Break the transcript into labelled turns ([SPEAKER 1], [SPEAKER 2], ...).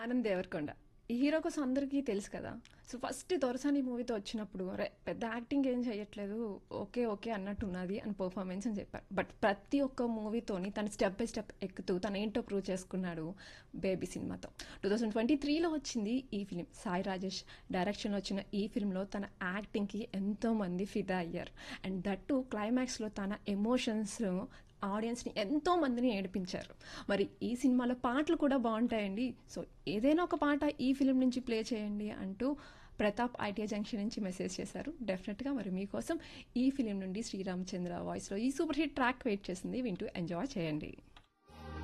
[SPEAKER 1] ఆనంద్ దేవరకొండ ఈ హీరో కోసం అందరికీ తెలుసు కదా సో ఫస్ట్ దొరసాని మూవీతో వచ్చినప్పుడు "అరే, పెద్ద యాక్టింగ్ ఏం చేయట్లేదు ఓకే ఓకే అన్నట్టు ఉన్నది అని పర్ఫార్మెన్స్ అని చెప్పారు బట్ ప్రతి ఒక్క మూవీతోని తను స్టెప్ బై స్టెప్ ఎక్కుతూ తను ఏంటో ప్రూవ్ చేసుకున్నాడు బేబీ సినిమాతో టూ థౌజండ్ ట్వంటీ త్రీలో వచ్చింది ఈ ఫిలిం సాయి రాజేష్ డైరెక్షన్లో వచ్చిన ఈ ఫిల్మ్లో తన యాక్టింగ్కి ఎంతోమంది ఫిదా అయ్యారు అండ్ దట్టు క్లైమాక్స్లో తన ఎమోషన్స్ ఆడియన్స్ని ఎంతో మందిని ఏడిపించారు మరి ఈ సినిమాలో పాటలు కూడా బాగుంటాయండి సో ఏదైనా ఒక పాట ఈ ఫిలిం నుంచి ప్లే చేయండి అంటూ ప్రతాప్ ఐటీఐ జంక్షన్ నుంచి మెసేజ్ చేశారు డెఫినెట్గా మరి మీకోసం ఈ ఫిలిం నుండి శ్రీరామచంద్ర వాయిస్లో ఈ సూపర్ హిట్ ట్రాక్ వెయిట్ చేసింది వింటూ ఎంజాయ్ చేయండి